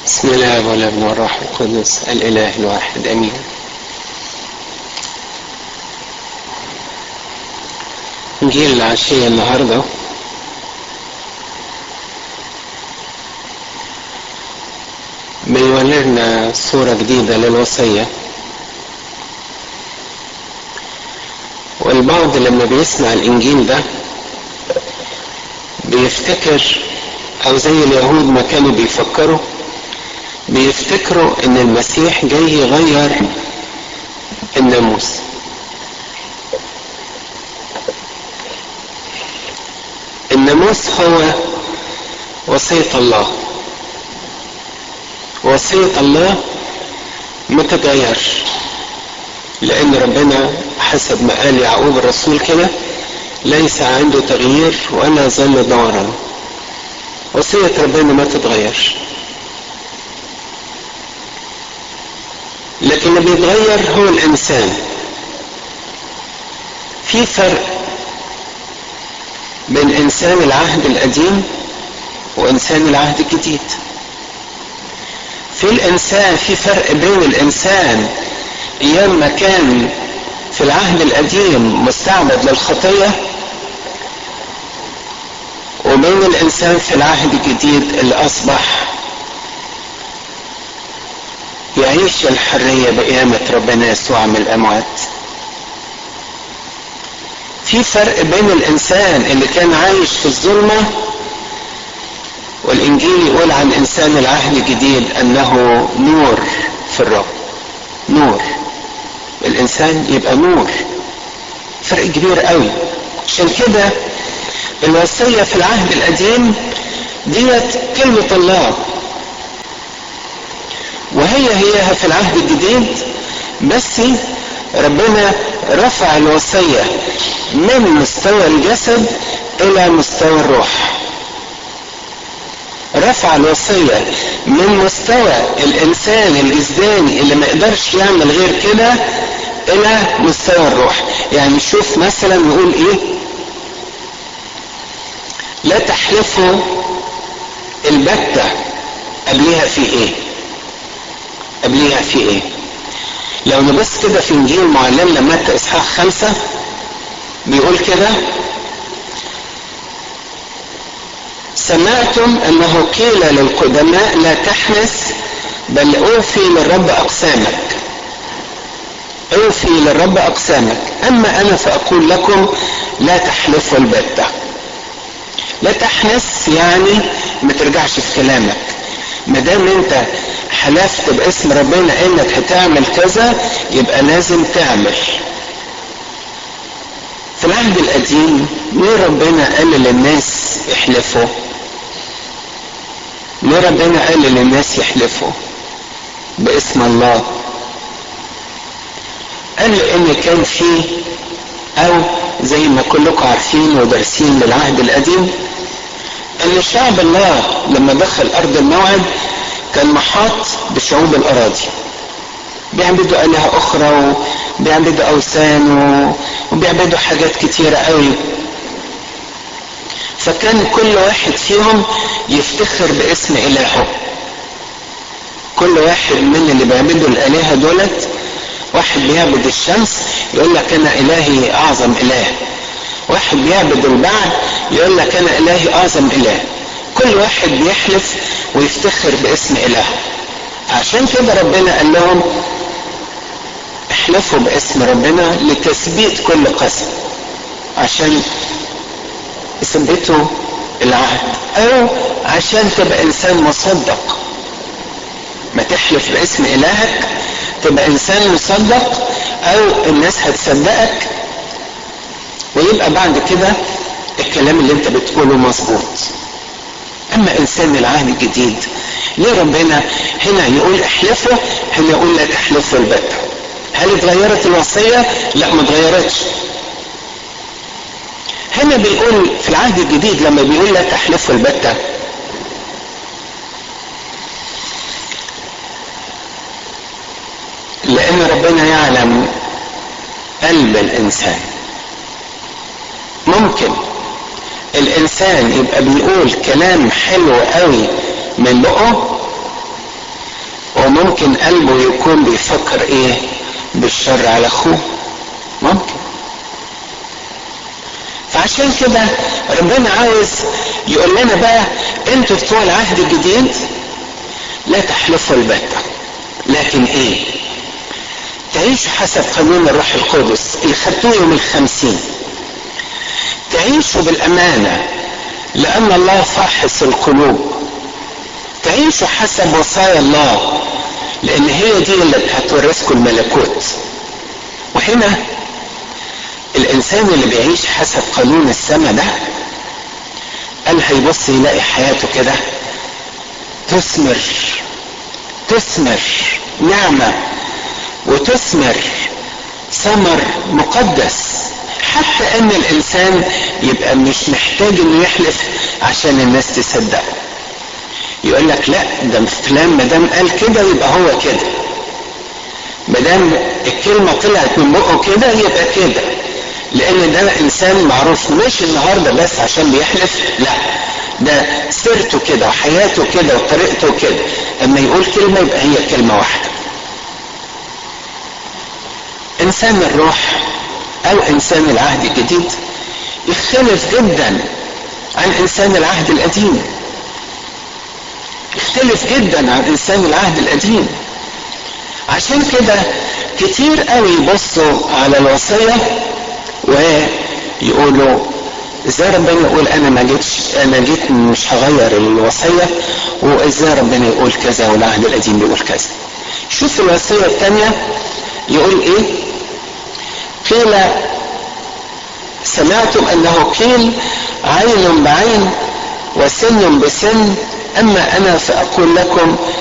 بسم الله والابن والروح القدس الاله الواحد امين انجيل العشيه النهارده بيورينا صورة جديدة للوصية والبعض لما بيسمع الإنجيل ده بيفتكر أو زي اليهود ما كانوا بيفكروا بيفتكروا إن المسيح جاي يغير الناموس الناموس هو وصية الله وصية الله ما تتغيرش لأن ربنا حسب ما قال يعقوب الرسول كده ليس عنده تغيير ولا ظل دورا وصية ربنا ما تتغيرش لكن اللي بيتغير هو الإنسان في فرق بين إنسان العهد القديم وإنسان العهد الجديد في الإنسان في فرق بين الإنسان أيام ما كان في العهد القديم مستعبد للخطية وبين الإنسان في العهد الجديد اللي أصبح يعيش الحرية بقيامة ربنا يسوع من الأموات في فرق بين الإنسان اللي كان عايش في الظلمة والإنجيل يقول عن إنسان العهد الجديد أنه نور في الرب نور الإنسان يبقى نور فرق كبير قوي عشان كده الوصية في العهد القديم ديت كلمة الله وهي هيها في العهد الجديد بس ربنا رفع الوصية من مستوى الجسد إلى مستوى الروح رفع الوصية من مستوى الإنسان الجسداني اللي ما يقدرش يعمل غير كده إلى مستوى الروح يعني شوف مثلا يقول إيه لا تحلفوا البتة قبلها في إيه قبلها في إيه لو نبص كده في إنجيل معلمنا متى إصحاح خمسة بيقول كده سمعتم انه قيل للقدماء لا تحنس بل اوفي للرب اقسامك اوفي للرب اقسامك اما انا فاقول لكم لا تحلفوا البتة لا تحنس يعني ما ترجعش في كلامك ما دام انت حلفت باسم ربنا انك هتعمل كذا يبقى لازم تعمل في العهد القديم ليه ربنا قال للناس احلفوا ليه ربنا قال للناس يحلفوا باسم الله قال ان كان في او زي ما كلكم عارفين ودارسين للعهد القديم ان شعب الله لما دخل ارض الموعد كان محاط بشعوب الاراضي بيعبدوا آلهة أخرى وبيعبدوا أوثان وبيعبدوا حاجات كتيرة قوي فكان كل واحد فيهم يفتخر باسم إلهه كل واحد من اللي بيعبدوا الآلهة دولت واحد بيعبد الشمس يقول لك أنا إلهي أعظم إله واحد بيعبد البعل يقول لك أنا إلهي أعظم إله كل واحد بيحلف ويفتخر باسم إلهه عشان كده ربنا قال لهم احلفوا باسم ربنا لتثبيت كل قسم عشان يثبتوا العهد او عشان تبقى انسان مصدق ما تحلف باسم الهك تبقى انسان مصدق او الناس هتصدقك ويبقى بعد كده الكلام اللي انت بتقوله مظبوط اما انسان العهد الجديد ليه ربنا هنا يقول احلفوا هنا يقول لا تحلفوا البتة هل اتغيرت الوصية لا ما اتغيرتش هنا بيقول في العهد الجديد لما بيقول لا تحلفوا البتة لان ربنا يعلم قلب الانسان ممكن الانسان يبقى بيقول كلام حلو قوي من بقه وممكن قلبه يكون بيفكر ايه بالشر على اخوه ممكن فعشان كده ربنا عاوز يقول لنا بقى انتوا بتوع العهد الجديد لا تحلفوا البتة لكن ايه تعيشوا حسب قانون الروح القدس اللي خدتوه يوم الخمسين تعيشوا بالامانه لان الله فاحص القلوب تعيشوا حسب وصايا الله لان هي دي اللي هتورثكم الملكوت وهنا الانسان اللي بيعيش حسب قانون السماء ده قال هيبص يلاقي حياته كده تثمر تثمر نعمه وتثمر ثمر مقدس حتى ان الانسان يبقى مش محتاج انه يحلف عشان الناس تصدقه يقول لك لا ده فلان ما دام قال كده يبقى هو كده ما دام الكلمه طلعت من بقه كده يبقى كده لان ده انسان معروف مش النهارده بس عشان بيحلف لا ده سيرته كده وحياته كده وطريقته كده اما يقول كلمه يبقى هي كلمه واحده انسان الروح او انسان العهد الجديد يختلف جدا عن انسان العهد القديم يختلف جدا عن انسان العهد القديم عشان كده كتير قوي يبصوا على الوصية ويقولوا ازاي ربنا يقول انا ما جيتش انا جيت مش هغير الوصية وازاي ربنا يقول كذا والعهد القديم بيقول كذا شوف الوصية الثانية يقول ايه قيل سمعتم انه قيل عين بعين وسن بسن اما انا فاقول لكم